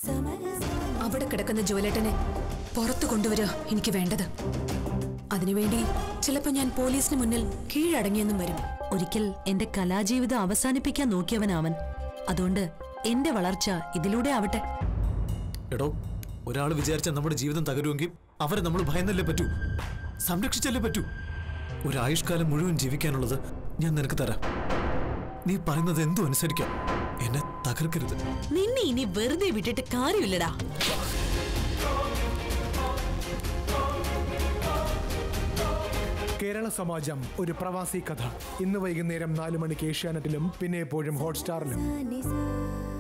അവിടെ കിടക്കുന്ന ജോലേട്ടനെ പുറത്തു കൊണ്ടുവരിക എനിക്ക് വേണ്ടത് അതിനുവേണ്ടി ചിലപ്പോ ഞാൻ പോലീസിന് മുന്നിൽ കീഴടങ്ങിയെന്നും വരും ഒരിക്കൽ എന്റെ കലാജീവിതം അവസാനിപ്പിക്കാൻ നോക്കിയവനാവൻ അതുകൊണ്ട് എന്റെ വളർച്ച ഇതിലൂടെ ആവട്ടെ എടോ ഒരാൾ വിചാരിച്ച നമ്മുടെ ജീവിതം തകരുമെങ്കിൽ അവരെ നമ്മൾ ഭയന്നല്ലേ പറ്റൂ സംരക്ഷിച്ചല്ലേ പറ്റൂ ഒരു ആയുഷ്കാലം മുഴുവൻ ജീവിക്കാനുള്ളത് ഞാൻ നിനക്ക് തരാം നീ പറയുന്നത് എന്തും അനുസരിക്കാം എന്നെ തകർക്കരുത് നിന്നെ ഇനി വെറുതെ വിട്ടിട്ട് കാര്യമില്ലടാ കേരള സമാജം ഒരു പ്രവാസി കഥ ഇന്ന് വൈകുന്നേരം നാല് മണിക്ക് ഏഷ്യാനെറ്റിലും പിന്നെ എപ്പോഴും ഹോട്ട്സ്റ്റാറിലും Sunny side.